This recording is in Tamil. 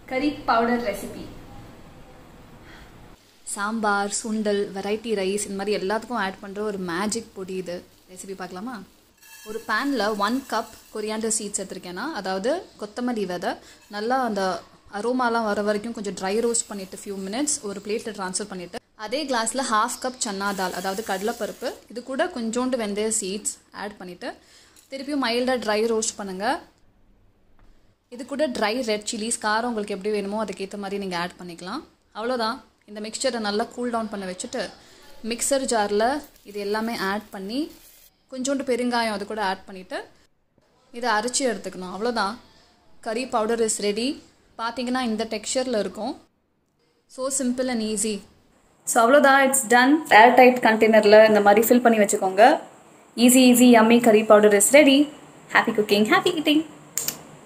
கறி powder recipe sambar sundal variety rice இந்த மாதிரி எல்லாத்துக்கும் ஆட் பண்ணுற ஒரு மேஜிக் பொடி இது ரெசிபி பார்க்கலாமா ஒரு பேனில் ஒன் கப் கொரியாண்டர் சீட்ஸ் எடுத்திருக்கேன்னா அதாவது கொத்தமல்லி விதை நல்லா அந்த அரோமாலாம் வர வரைக்கும் கொஞ்சம் ட்ரை ரோஸ்ட் பண்ணிவிட்டு ஃபியூ மினிட்ஸ் ஒரு பிளேட்டில் ட்ரான்ஸ்ஃபர் பண்ணிவிட்டு அதே கிளாஸில் ஹாஃப் கப் சன்னா தால் அதாவது கடலைப்பருப்பு இது கூட கொஞ்சோண்டு வெந்தய சீட்ஸ் ஆட் பண்ணிவிட்டு திருப்பியும் மைல்டாக ட்ரை ரோஸ்ட் பண்ணுங்கள் இது கூட ட்ரை ரெட் சில்லிஸ் காரம் உங்களுக்கு எப்படி வேணுமோ அதுக்கேற்ற மாதிரி நீங்கள் ஆட் பண்ணிக்கலாம் அவ்வளோதான் இந்த மிக்சரை நல்லா கூல் டவுன் பண்ண வச்சுட்டு மிக்சர் ஜாரில் இது எல்லாமே ஆட் பண்ணி கொஞ்சோண்டு பெருங்காயம் அது கூட ஆட் பண்ணிவிட்டு இதை அரைச்சி எடுத்துக்கணும் அவ்வளோதான் கறி பவுடர் இஸ் ரெடி பார்த்தீங்கன்னா இந்த டெக்ஸ்சரில் இருக்கும் so simple and easy so அவ்வளோதான் இட்ஸ் டன் ஏர் டைட் கண்டெய்னரில் இந்த மாதிரி ஃபில் பண்ணி வச்சுக்கோங்க easy easy yummy curry powder is ready happy cooking happy eating